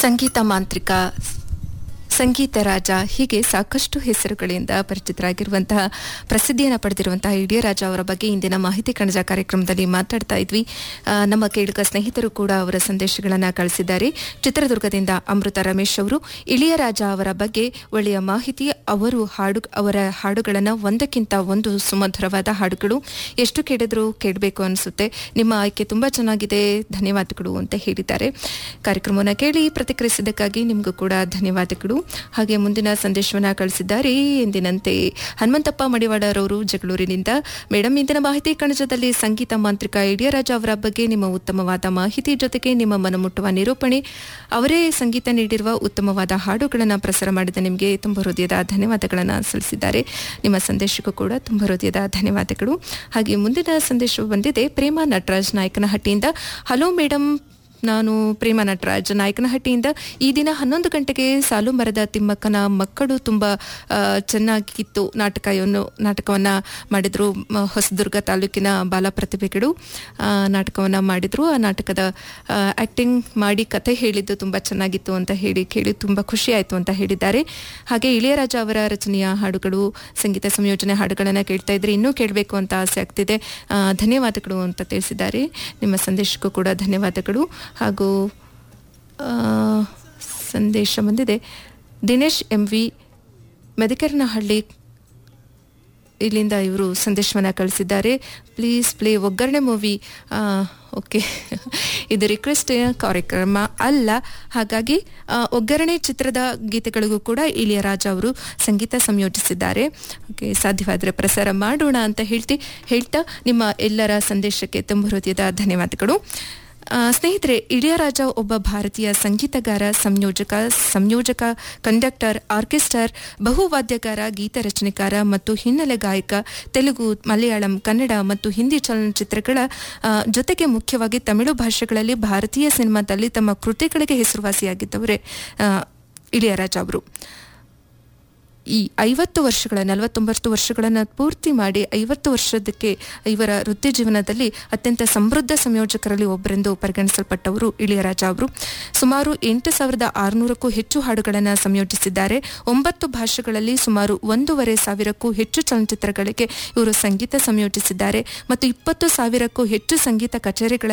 ಸಂಗೀತ ಮಾಂತ್ರಿಕ ಸಂಗೀತ ರಾಜ ಹೀಗೆ ಸಾಕಷ್ಟು ಹೆಸರುಗಳಿಂದ ಪರಿಚಿತರಾಗಿರುವಂತಹ ಪ್ರಸಿದ್ಧಿಯನ್ನು ಪಡೆದಿರುವಂತಹ ಇಳಿಯರಾಜ ಅವರ ಬಗ್ಗೆ ಇಂದಿನ ಮಾಹಿತಿ ಕಣಜ ಕಾರ್ಯಕ್ರಮದಲ್ಲಿ ಮಾತಾಡ್ತಾ ಇದ್ವಿ ಆ, ನಮ್ಮ ಕೇಳುಗ ಸ್ನೇಹಿತರು ಕೂಡ ಅವರ ಸಂದೇಶಗಳನ್ನು ಕಳಿಸಿದ್ದಾರೆ ಚಿತ್ರದುರ್ಗದಿಂದ ಅಮೃತ ರಮೇಶ್ ಅವರು ಇಳಿಯರಾಜ ಅವರ ಬಗ್ಗೆ ಒಳ್ಳೆಯ ಮಾಹಿತಿ ಅವರು ಹಾಡು ಅವರ ಹಾಡುಗಳನ್ನು ಒಂದಕ್ಕಿಂತ ಒಂದು ಸುಮಧುರವಾದ ಹಾಡುಗಳು ಎಷ್ಟು ಕೇಳಿದ್ರು ಕೇಳಬೇಕು ಅನಿಸುತ್ತೆ ನಿಮ್ಮ ಆಯ್ಕೆ ತುಂಬಾ ಚೆನ್ನಾಗಿದೆ ಧನ್ಯವಾದಗಳು ಅಂತ ಹೇಳಿದ್ದಾರೆ ಕಾರ್ಯಕ್ರಮವನ್ನು ಕೇಳಿ ಪ್ರತಿಕ್ರಿಯಿಸಿದ್ದಕ್ಕಾಗಿ ನಿಮಗೂ ಕೂಡ ಧನ್ಯವಾದಗಳು ಹಾಗೆ ಮುಂದಿನ ಸಂದೇಶವನ್ನ ಕಳಿಸಿದ್ದಾರೆ ಎಂದಿನಂತೆ ಹನುಮಂತಪ್ಪ ಮಡಿವಾಡರವರು ಜಗಳೂರಿನಿಂದ ಮೇಡಮ್ ಇಂದಿನ ಮಾಹಿತಿ ಕಣಜದಲ್ಲಿ ಸಂಗೀತ ಮಾಂತ್ರಿಕ ಇಡಿಯರಾಜ ಅವರ ಬಗ್ಗೆ ನಿಮ್ಮ ಉತ್ತಮವಾದ ಮಾಹಿತಿ ಜೊತೆಗೆ ನಿಮ್ಮ ಮನಮುಟ್ಟುವ ನಿರೂಪಣೆ ಅವರೇ ಸಂಗೀತ ನೀಡಿರುವ ಉತ್ತಮವಾದ ಹಾಡುಗಳನ್ನು ಪ್ರಸಾರ ಮಾಡಿದ ನಿಮಗೆ ತುಂಬ ಹೃದಯದ ಧನ್ಯವಾದಗಳನ್ನು ಸಲ್ಲಿಸಿದ್ದಾರೆ ನಿಮ್ಮ ಸಂದೇಶಕ್ಕೂ ಕೂಡ ತುಂಬ ಹೃದಯದ ಧನ್ಯವಾದಗಳು ಹಾಗೆ ಮುಂದಿನ ಸಂದೇಶವು ಬಂದಿದೆ ಪ್ರೇಮ ನಟರಾಜ್ ನಾಯಕನಹಟ್ಟಿಯಿಂದ ಹಲೋ ಮೇಡಮ್ ನಾನು ಪ್ರೇಮ ನಟರಾಜ್ ನಾಯಕನಹಟ್ಟಿಯಿಂದ ಈ ದಿನ ಹನ್ನೊಂದು ಗಂಟೆಗೆ ಸಾಲು ಮರದ ತಿಮ್ಮಕ್ಕನ ಮಕ್ಕಳು ತುಂಬ ಆ, ಚೆನ್ನಾಗಿತ್ತು ನಾಟಕವನ್ನು ನಾಟಕವನ್ನು ಮಾಡಿದ್ರು ಮ, ಹೊಸದುರ್ಗ ತಾಲೂಕಿನ ಬಾಲ ಪ್ರತಿಭೆಗಳು ಆ, ನಾಟಕವನ್ನು ಮಾಡಿದ್ರು ಆ ನಾಟಕದ ಆ್ಯಕ್ಟಿಂಗ್ ಮಾಡಿ ಕತೆ ಹೇಳಿದ್ದು ತುಂಬ ಚೆನ್ನಾಗಿತ್ತು ಅಂತ ಹೇಳಿ ಕೇಳಿ ತುಂಬ ಖುಷಿ ಆಯಿತು ಅಂತ ಹೇಳಿದ್ದಾರೆ ಹಾಗೆ ಇಳೆಯರಾಜ ಅವರ ರಚನೆಯ ಹಾಡುಗಳು ಸಂಗೀತ ಸಂಯೋಜನೆ ಹಾಡುಗಳನ್ನು ಕೇಳ್ತಾ ಇದ್ರೆ ಇನ್ನೂ ಕೇಳಬೇಕು ಅಂತ ಆಸೆ ಆಗ್ತಿದೆ ಆ, ಧನ್ಯವಾದಗಳು ಅಂತ ತಿಳಿಸಿದ್ದಾರೆ ನಿಮ್ಮ ಸಂದೇಶಕ್ಕೂ ಕೂಡ ಧನ್ಯವಾದಗಳು ಹಾಗೂ ಆ, ಸಂದೇಶ ಬಂದಿದೆ ದಿನೇಶ್ ಎಂ ವಿ ಮೆದಕರ್ನಹಳ್ಳಿ ಇಲ್ಲಿಂದ ಇವರು ಸಂದೇಶವನ್ನು ಕಳಿಸಿದ್ದಾರೆ please play Oggarane movie okay ಇದು ರಿಕ್ವೆಸ್ಟ್ ಕಾರ್ಯಕ್ರಮ ಅಲ್ಲ ಹಾಗಾಗಿ ಆ, ಒಗ್ಗರಣೆ ಚಿತ್ರದ ಗೀತೆಗಳಿಗೂ ಕೂಡ ಇಳಿಯರಾಜ ಅವರು ಸಂಗೀತ ಸಂಯೋಜಿಸಿದ್ದಾರೆ ಓಕೆ ಸಾಧ್ಯವಾದರೆ ಪ್ರಸಾರ ಮಾಡೋಣ ಅಂತ ಹೇಳ್ತಿ ಹೇಳ್ತಾ ನಿಮ್ಮ ಎಲ್ಲರ ಸಂದೇಶಕ್ಕೆ ತುಂಬ ಹೃದಯದ ಧನ್ಯವಾದಗಳು ಆ, ಸ್ನೇಹಿತರೆ ಇಳಿಯರಾಜ ಒಬ್ಬ ಭಾರತೀಯ ಸಂಗೀತಗಾರ ಸಂಯೋಜಕ ಸಂಯೋಜಕ ಕಂಡಕ್ಟರ್ ಆರ್ಕೆಸ್ಟರ್ ಬಹುವಾದ್ಯಗಾರ ಗೀತ ರಚನೆಕಾರ ಮತ್ತು ಹಿನ್ನೆಲೆ ಗಾಯಕ ತೆಲುಗು ಮಲಯಾಳಂ ಕನ್ನಡ ಮತ್ತು ಹಿಂದಿ ಚಲನಚಿತ್ರಗಳ ಆ, ಜೊತೆಗೆ ಮುಖ್ಯವಾಗಿ ತಮಿಳು ಭಾಷೆಗಳಲ್ಲಿ ಭಾರತೀಯ ಸಿನಿಮಾದಲ್ಲಿ ತಮ್ಮ ಕೃತಿಗಳಿಗೆ ಹೆಸರುವಾಸಿಯಾಗಿದ್ದವರೇ ಆ, ಇಳಿಯರಾಜ ಅವರು ಈ ಐವತ್ತು ವರ್ಷಗಳ ನಲವತ್ತೊಂಬತ್ತು ವರ್ಷಗಳನ್ನು ಪೂರ್ತಿ ಮಾಡಿ ಐವತ್ತು ವರ್ಷದಕ್ಕೆ ಇವರ ವೃತ್ತಿ ಜೀವನದಲ್ಲಿ ಅತ್ಯಂತ ಸಮೃದ್ಧ ಸಂಯೋಜಕರಲ್ಲಿ ಒಬ್ಬರೆಂದು ಪರಿಗಣಿಸಲ್ಪಟ್ಟವರು ಇಳಿಯರಾಜ ಅವರು ಸುಮಾರು ಎಂಟು ಸಾವಿರದ ಆರುನೂರಕ್ಕೂ ಹೆಚ್ಚು ಹಾಡುಗಳನ್ನು ಸಂಯೋಜಿಸಿದ್ದಾರೆ ಒಂಬತ್ತು ಭಾಷೆಗಳಲ್ಲಿ ಸುಮಾರು ಒಂದೂವರೆ ಸಾವಿರಕ್ಕೂ ಹೆಚ್ಚು ಚಲನಚಿತ್ರಗಳಿಗೆ ಇವರು ಸಂಗೀತ ಸಂಯೋಜಿಸಿದ್ದಾರೆ ಮತ್ತು ಇಪ್ಪತ್ತು ಸಾವಿರಕ್ಕೂ ಹೆಚ್ಚು ಸಂಗೀತ ಕಚೇರಿಗಳ